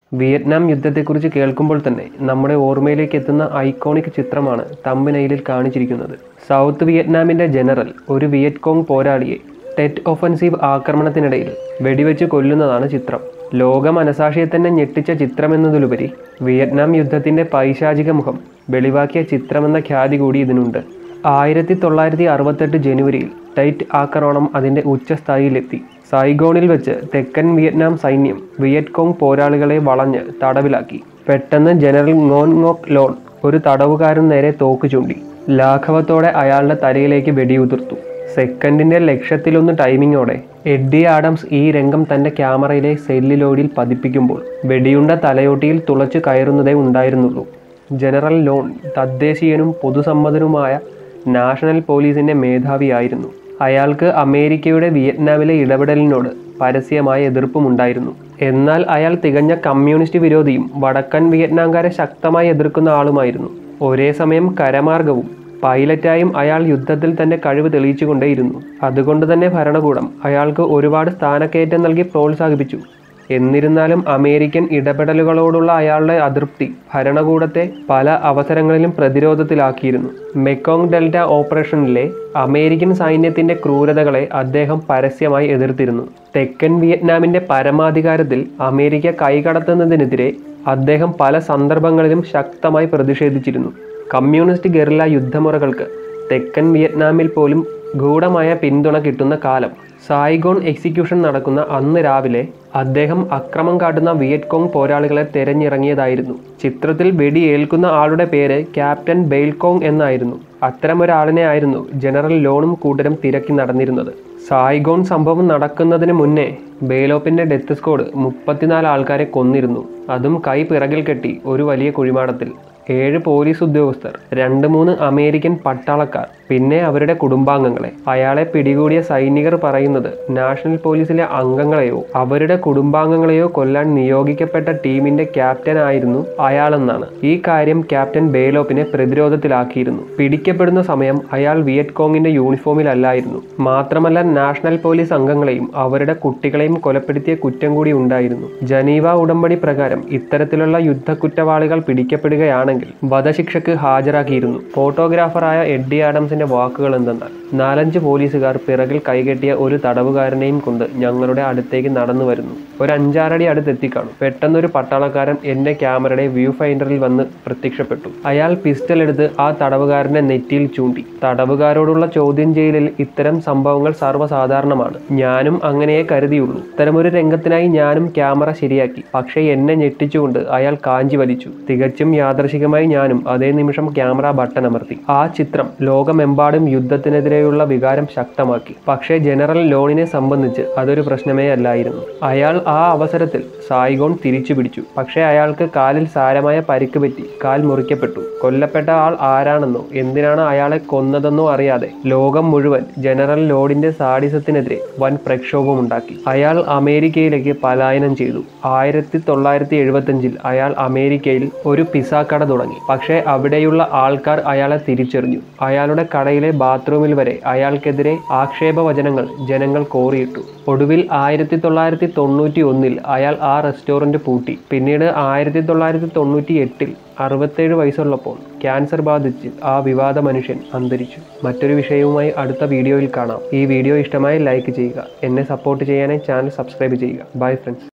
Vietnam യുദ്ധത്തെക്കുറിച്ച് കേൾക്കുമ്പോൾ തന്നെ നമ്മുടെ ഓർമ്മയിലേക്ക് എത്തുന്ന ഐക്കോണിക് ചിത്രമാണ് തമ്പനയിലിൽ കാണിച്ചിരിക്കുന്നത് സൗത്ത് വിയറ്റ്നാമിൻ്റെ ജനറൽ ഒരു വിയറ്റ്കോങ് പോരാളിയെ ടെറ്റ് ഒഫൻസീവ് ആക്രമണത്തിനിടയിൽ വെടിവെച്ച് കൊല്ലുന്നതാണ് ചിത്രം ലോക മനസാക്ഷിയെ തന്നെ ഞെട്ടിച്ച ചിത്രമെന്നതിലുപരി വിയറ്റ്നാം യുദ്ധത്തിൻ്റെ പൈശാചിക മുഖം വെളിവാക്കിയ ചിത്രമെന്ന ഖ്യാതി കൂടി ഇതിനുണ്ട് ആയിരത്തി തൊള്ളായിരത്തി അറുപത്തെട്ട് ജനുവരിയിൽ ടൈറ്റ് ആക്രമണം അതിൻ്റെ ഉച്ചസ്ഥായിയിലെത്തി സൈഗോണിൽ വെച്ച് തെക്കൻ വിയറ്റ്നാം സൈന്യം വിയറ്റ്കോങ് പോരാളികളെ വളഞ്ഞ് തടവിലാക്കി പെട്ടെന്ന് ജനറൽ ngôn ngok ലോൺ ഒരു തടവുകാരൻ നേരെ തോക്ക് ചൂണ്ടി ലാഘവത്തോടെ അയാളുടെ തലയിലേക്ക് വെടിയുതിർത്തു സെക്കൻഡിന്റെ ലക്ഷത്തിലൊന്ന് ടൈമിങ്ങോടെ എഡ്ഡി ആഡംസ് ഈ രംഗം തന്റെ ക്യാമറയിലെ സെല്ലിലോഡിൽ പതിപ്പിക്കുമ്പോൾ വെടിയുണ്ട തലയോട്ടിയിൽ തുളച്ചു കയറുന്നതേ ഉണ്ടായിരുന്നുള്ളൂ ജനറൽ ലോൺ തദ്ദേശീയനും പൊതുസമ്മതനുമായ നാഷണൽ പോലീസിന്റെ മേധാവിയായിരുന്നു അയാൾക്ക് അമേരിക്കയുടെ വിയറ്റ്നാമിലെ ഇടപെടലിനോട് പരസ്യമായ എതിർപ്പുമുണ്ടായിരുന്നു എന്നാൽ അയാൾ തികഞ്ഞ കമ്മ്യൂണിസ്റ്റ് വിരോധിയും വടക്കൻ വിയറ്റ്നാംകാരെ ശക്തമായി എതിർക്കുന്ന ആളുമായിരുന്നു ഒരേ സമയം കരമാർഗവും പൈലറ്റായും അയാൾ യുദ്ധത്തിൽ തന്റെ കഴിവ് തെളിയിച്ചുകൊണ്ടേയിരുന്നു അതുകൊണ്ട് തന്നെ ഭരണകൂടം അയാൾക്ക് ഒരുപാട് സ്ഥാനക്കയറ്റം നൽകി പ്രോത്സാഹിപ്പിച്ചു എന്നിരുന്നാലും അമേരിക്കൻ ഇടപെടലുകളോടുള്ള അയാളുടെ അതൃപ്തി ഭരണകൂടത്തെ പല അവസരങ്ങളിലും പ്രതിരോധത്തിലാക്കിയിരുന്നു മെക്കോങ് ഡെൽറ്റ ഓപ്പറേഷനിലെ അമേരിക്കൻ സൈന്യത്തിന്റെ ക്രൂരതകളെ അദ്ദേഹം പരസ്യമായി എതിർത്തിരുന്നു തെക്കൻ വിയറ്റ്നാമിന്റെ പരമാധികാരത്തിൽ അമേരിക്ക കൈകടത്തുന്നതിനെതിരെ അദ്ദേഹം പല സന്ദർഭങ്ങളിലും ശക്തമായി പ്രതിഷേധിച്ചിരുന്നു കമ്മ്യൂണിസ്റ്റ് ഗറില്ല യുദ്ധമുറകൾക്ക് തെക്കൻ വിയറ്റ്നാമിൽ പോലും ഗൂഢമായ പിന്തുണ കിട്ടുന്ന കാലം സായിഗോൺ എക്സിക്യൂഷൻ നടക്കുന്ന അന്ന് രാവിലെ അദ്ദേഹം അക്രമം കാട്ടുന്ന വിയറ്റ്കോങ് പോരാളികളെ തെരഞ്ഞിറങ്ങിയതായിരുന്നു ചിത്രത്തിൽ വെടിയേൽക്കുന്ന ആളുടെ പേര് ക്യാപ്റ്റൻ ബെയിൽകോങ് എന്നായിരുന്നു അത്തരമൊരാളിനെ ആയിരുന്നു ജനറൽ ലോണും കൂട്ടരും തിരക്കി നടന്നിരുന്നത് സായിഗോൺ സംഭവം നടക്കുന്നതിന് മുന്നേ ബെയ്ലോപ്പിന്റെ ഡെത്ത് സ്ക്വാഡ് മുപ്പത്തിനാല് ആൾക്കാരെ കൊന്നിരുന്നു അതും കൈ പിറകിൽ കെട്ടി ഒരു വലിയ കുഴിമാടത്തിൽ ഏഴ് പോലീസ് ഉദ്യോഗസ്ഥർ രണ്ട് മൂന്ന് അമേരിക്കൻ പട്ടാളക്കാർ പിന്നെ അവരുടെ കുടുംബാംഗങ്ങളെ അയാളെ പിടികൂടിയ സൈനികർ പറയുന്നത് നാഷണൽ പോലീസിലെ അംഗങ്ങളെയോ അവരുടെ കുടുംബാംഗങ്ങളെയോ കൊല്ലാൻ നിയോഗിക്കപ്പെട്ട ടീമിന്റെ ക്യാപ്റ്റൻ ആയിരുന്നു അയാളെന്നാണ് ഈ കാര്യം ക്യാപ്റ്റൻ ബേലോപ്പിനെ പ്രതിരോധത്തിലാക്കിയിരുന്നു പിടിക്കപ്പെടുന്ന സമയം അയാൾ വിയറ്റ്കോങ്ങിന്റെ യൂണിഫോമിലല്ലായിരുന്നു മാത്രമല്ല നാഷണൽ പോലീസ് അംഗങ്ങളെയും അവരുടെ കുട്ടികളെയും കൊലപ്പെടുത്തിയ കുറ്റം കൂടി ഉണ്ടായിരുന്നു ജനീവ ഉടമ്പടി പ്രകാരം ഇത്തരത്തിലുള്ള യുദ്ധ കുറ്റവാളികൾ പിടിക്കപ്പെടുകയാണെങ്കിൽ വധശിക്ഷയ്ക്ക് ഹാജരാക്കിയിരുന്നു ഫോട്ടോഗ്രാഫറായ എഡ്ഡി ആഡംസിന്റെ വാക്കുകൾ എന്തെന്നാൽ നാലഞ്ച് പോലീസുകാർ പിറകിൽ കൈകെട്ടിയ ഒരു തടവുകാരനെയും കൊണ്ട് ഞങ്ങളുടെ അടുത്തേക്ക് നടന്നു വരുന്നു ഒരു അഞ്ചാറടി അടുത്തെത്തിക്കാണും പെട്ടെന്നൊരു പട്ടാളക്കാരൻ എന്റെ ക്യാമറയുടെ വ്യൂ ഫൈൻഡറിൽ വന്ന് പ്രത്യക്ഷപ്പെട്ടു അയാൾ പിസ്റ്റൾ എടുത്ത് ആ തടവുകാരന്റെ നെറ്റിയിൽ ചൂണ്ടി തടവുകാരോടുള്ള ചോദ്യം ചെയ്യലിൽ ഇത്തരം സംഭവങ്ങൾ സർവ്വസാധാരണമാണ് ഞാനും അങ്ങനെയേ കരുതിയുള്ളൂ ഇത്തരമൊരു രംഗത്തിനായി ഞാനും ക്യാമറ ശരിയാക്കി പക്ഷേ എന്നെ ഞെട്ടിച്ചുകൊണ്ട് അയാൾ കാഞ്ചി വലിച്ചു തികച്ചും യാദർശികമായി ഞാനും അതേ നിമിഷം ക്യാമറ ബട്ടൺ അമർത്തി ആ ചിത്രം ലോകമെമ്പാടും യുദ്ധത്തിനെതിരെയുള്ള വികാരം ശക്തമാക്കി പക്ഷേ ജനറൽ ലോണിനെ സംബന്ധിച്ച് അതൊരു പ്രശ്നമേ അല്ലായിരുന്നു അയാൾ ആ അവസരത്തിൽ സായിഗോൺ തിരിച്ചു പിടിച്ചു പക്ഷേ അയാൾക്ക് കാലിൽ സാരമായ പരിക്ക് പറ്റി കാൽ മുറിക്കപ്പെട്ടു കൊല്ലപ്പെട്ട ആൾ ആരാണെന്നോ എന്തിനാണ് അയാളെ കൊന്നതെന്നോ അറിയാതെ ലോകം മുഴുവൻ ജനറൽ ലോഡിന്റെ സാഡിസത്തിനെതിരെ വൻ പ്രക്ഷോഭമുണ്ടാക്കി അയാൾ അമേരിക്കയിലേക്ക് പലായനം ചെയ്തു ആയിരത്തി തൊള്ളായിരത്തി എഴുപത്തഞ്ചിൽ അയാൾ അമേരിക്കയിൽ ഒരു പിസ കട തുടങ്ങി പക്ഷേ അവിടെയുള്ള ആൾക്കാർ അയാളെ തിരിച്ചറിഞ്ഞു അയാളുടെ കടയിലെ ബാത്റൂമിൽ വരെ അയാൾക്കെതിരെ ആക്ഷേപവചനങ്ങൾ ജനങ്ങൾ കോറിയിട്ടു ഒടുവിൽ ആയിരത്തി തൊള്ളായിരത്തി തൊണ്ണൂറ്റി ഒന്നിൽ അയാൾ ആ റെസ്റ്റോറൻറ്റ് പൂട്ടി പിന്നീട് ആയിരത്തി തൊള്ളായിരത്തി തൊണ്ണൂറ്റി എട്ടിൽ അറുപത്തേഴ് വയസ്സുള്ളപ്പോൾ ക്യാൻസർ ബാധിച്ച് ആ വിവാദ മനുഷ്യൻ അന്തരിച്ചു മറ്റൊരു വിഷയവുമായി അടുത്ത വീഡിയോയിൽ കാണാം ഈ വീഡിയോ ഇഷ്ടമായി ലൈക്ക് ചെയ്യുക എന്നെ സപ്പോർട്ട് ചെയ്യാനായി ചാനൽ സബ്സ്ക്രൈബ് ചെയ്യുക ബൈ ഫ്രണ്ട്സ്